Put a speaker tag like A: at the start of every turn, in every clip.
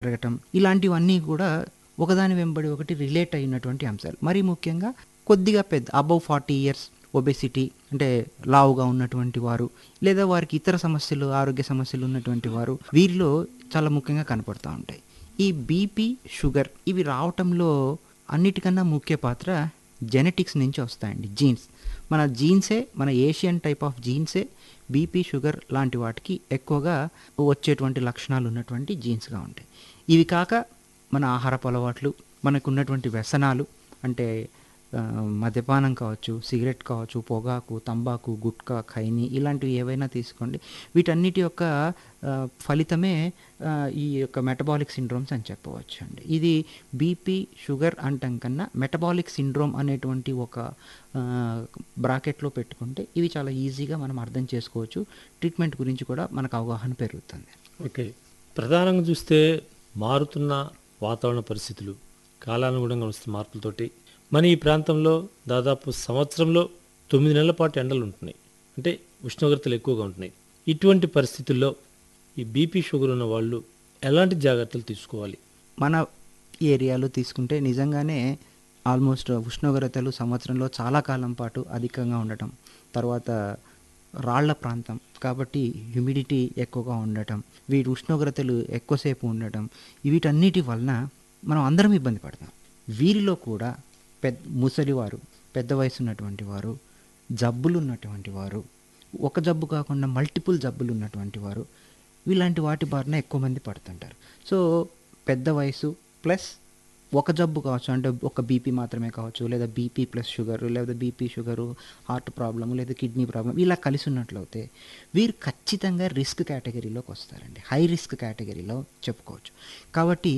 A: పెరగటం ఇలాంటివన్నీ కూడా ఒకదాని వెంబడి ఒకటి రిలేట్ అయినటువంటి అంశాలు మరీ ముఖ్యంగా కొద్దిగా పెద్ద అబౌవ్ ఫార్టీ ఇయర్స్ ఒబెసిటీ అంటే లావుగా ఉన్నటువంటి వారు లేదా వారికి ఇతర సమస్యలు ఆరోగ్య సమస్యలు ఉన్నటువంటి వారు వీరిలో చాలా ముఖ్యంగా కనపడుతూ ఉంటాయి ఈ బీపీ షుగర్ ఇవి రావటంలో అన్నిటికన్నా ముఖ్య పాత్ర జెనెటిక్స్ నుంచి వస్తాయండి జీన్స్ మన జీన్సే మన ఏషియన్ టైప్ ఆఫ్ జీన్సే బీపీ షుగర్ లాంటి వాటికి ఎక్కువగా వచ్చేటువంటి లక్షణాలు ఉన్నటువంటి జీన్స్గా ఉంటాయి ఇవి కాక మన ఆహారపు అలవాట్లు మనకు ఉన్నటువంటి వ్యసనాలు అంటే ఆ, మద్యపానం కావచ్చు సిగరెట్ కావచ్చు పొగాకు తంబాకు గుట్కా ఖైని ఇలాంటివి ఏవైనా తీసుకోండి వీటన్నిటి యొక్క ఆ, ఫలితమే ఆ, ఈ యొక్క మెటబాలిక్ సిండ్రోమ్స్ అని చెప్పవచ్చు అండి ఇది బీపీ షుగర్ అంటాం కన్నా మెటబాలిక్ సిండ్రోమ్ అనేటువంటి ఒక బ్రాకెట్లో పెట్టుకుంటే ఇవి చాలా ఈజీగా మనం అర్థం చేసుకోవచ్చు ట్రీట్మెంట్ గురించి కూడా మనకు అవగాహన పెరుగుతుంది
B: ఓకే ప్రధానంగా చూస్తే మారుతున్న వాతావరణ పరిస్థితులు కాలానుగుణంగా వస్తున్న మార్పులతోటి మన ఈ ప్రాంతంలో దాదాపు సంవత్సరంలో తొమ్మిది నెలల పాటు ఎండలు ఉంటున్నాయి అంటే ఉష్ణోగ్రతలు ఎక్కువగా ఉంటున్నాయి ఇటువంటి పరిస్థితుల్లో ఈ బీపీ షుగర్ ఉన్న వాళ్ళు ఎలాంటి జాగ్రత్తలు తీసుకోవాలి
A: మన ఏరియాలో తీసుకుంటే నిజంగానే ఆల్మోస్ట్ ఉష్ణోగ్రతలు సంవత్సరంలో చాలా కాలం పాటు అధికంగా ఉండటం తర్వాత రాళ్ల ప్రాంతం కాబట్టి హ్యూమిడిటీ ఎక్కువగా ఉండటం వీటి ఉష్ణోగ్రతలు ఎక్కువసేపు ఉండటం వీటన్నిటి వలన మనం అందరం ఇబ్బంది పడతాం వీరిలో కూడా పెద్ద ముసలివారు పెద్ద వయసు ఉన్నటువంటి వారు జబ్బులు ఉన్నటువంటి వారు ఒక జబ్బు కాకుండా మల్టిపుల్ జబ్బులు ఉన్నటువంటి వారు ఇలాంటి వాటి బారిన ఎక్కువ మంది పడుతుంటారు సో పెద్ద వయసు ప్లస్ ఒక జబ్బు కావచ్చు అంటే ఒక బీపీ మాత్రమే కావచ్చు లేదా బీపీ ప్లస్ షుగర్ లేదా బీపీ షుగరు హార్ట్ ప్రాబ్లమ్ లేదా కిడ్నీ ప్రాబ్లం ఇలా కలిసి ఉన్నట్లయితే వీరు ఖచ్చితంగా రిస్క్ కేటగిరీలోకి వస్తారండి హై రిస్క్ కేటగిరీలో చెప్పుకోవచ్చు కాబట్టి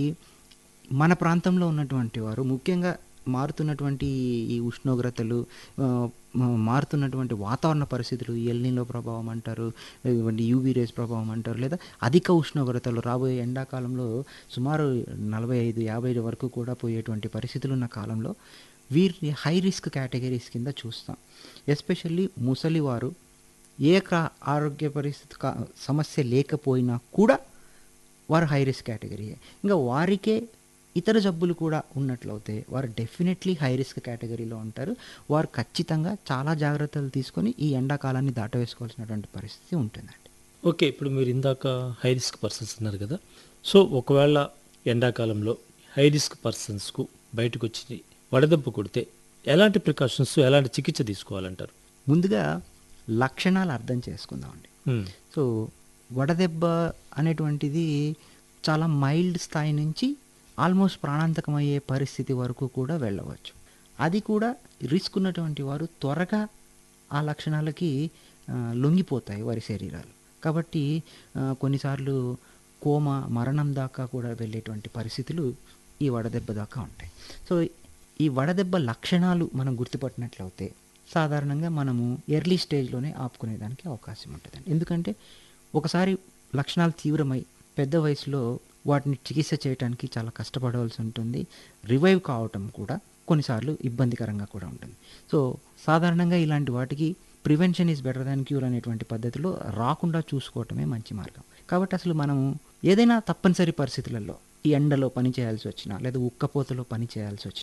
A: మన ప్రాంతంలో ఉన్నటువంటి వారు ముఖ్యంగా మారుతున్నటువంటి ఈ ఉష్ణోగ్రతలు ఆ, మా- మారుతున్నటువంటి వాతావరణ పరిస్థితులు ఎల్నిలో ప్రభావం అంటారు ఇవ్వండి యూవీ రేస్ ప్రభావం అంటారు లేదా అధిక ఉష్ణోగ్రతలు రాబోయే ఎండాకాలంలో సుమారు నలభై ఐదు యాభై వరకు కూడా పోయేటువంటి పరిస్థితులు ఉన్న కాలంలో వీరిని హై రిస్క్ కేటగిరీస్ కింద చూస్తాం ఎస్పెషల్లీ ముసలివారు ఏ కా- ఆరోగ్య పరిస్థితి కా- సమస్య లేకపోయినా కూడా వారు హై రిస్క్ కేటగిరీ ఇంకా వారికే ఇతర జబ్బులు కూడా ఉన్నట్లయితే వారు డెఫినెట్లీ హై రిస్క్ కేటగిరీలో ఉంటారు వారు ఖచ్చితంగా చాలా జాగ్రత్తలు తీసుకొని ఈ ఎండాకాలాన్ని దాటవేసుకోవాల్సినటువంటి పరిస్థితి ఉంటుందండి
B: ఓకే ఇప్పుడు మీరు ఇందాక హై రిస్క్ పర్సన్స్ అన్నారు కదా సో ఒకవేళ ఎండాకాలంలో హై రిస్క్ పర్సన్స్కు బయటకు వచ్చి వడదెబ్బ కొడితే ఎలాంటి ప్రికాషన్స్ ఎలాంటి చికిత్స తీసుకోవాలంటారు
A: ముందుగా లక్షణాలు అర్థం చేసుకుందామండి
B: మ్మ్.
A: సో వడదెబ్బ అనేటువంటిది చాలా మైల్డ్ స్థాయి నుంచి ఆల్మోస్ట్ ప్రాణాంతకమయ్యే పరిస్థితి వరకు కూడా వెళ్ళవచ్చు అది కూడా రిస్క్ ఉన్నటువంటి వారు త్వరగా ఆ లక్షణాలకి ఆ, లొంగిపోతాయి వారి శరీరాలు కాబట్టి ఆ, కొన్నిసార్లు కోమ మరణం దాకా కూడా వెళ్ళేటువంటి పరిస్థితులు ఈ వడదెబ్బ దాకా ఉంటాయి సో ఈ వడదెబ్బ లక్షణాలు మనం గుర్తుపట్టినట్లయితే సాధారణంగా మనము ఎర్లీ స్టేజ్లోనే ఆపుకునేదానికి అవకాశం ఉంటుందండి ఎందుకంటే ఒకసారి లక్షణాలు తీవ్రమై పెద్ద వయసులో వాటిని చికిత్స చేయడానికి చాలా కష్టపడవలసి ఉంటుంది రివైవ్ కావటం కూడా కొన్నిసార్లు ఇబ్బందికరంగా కూడా ఉంటుంది సో సాధారణంగా ఇలాంటి వాటికి prevention is better than cure అనేటువంటి పద్ధతిలో రాకుండా చూసుకోవటమే మంచి మార్గం కాబట్టి అసలు మనము ఏదైనా తప్పనిసరి పరిస్థితులలో ఈ ఎండలో పని చేయాల్సి వచ్చినా లేదా ఉక్కపోతలో పని చేయాల్సి వచ్చినా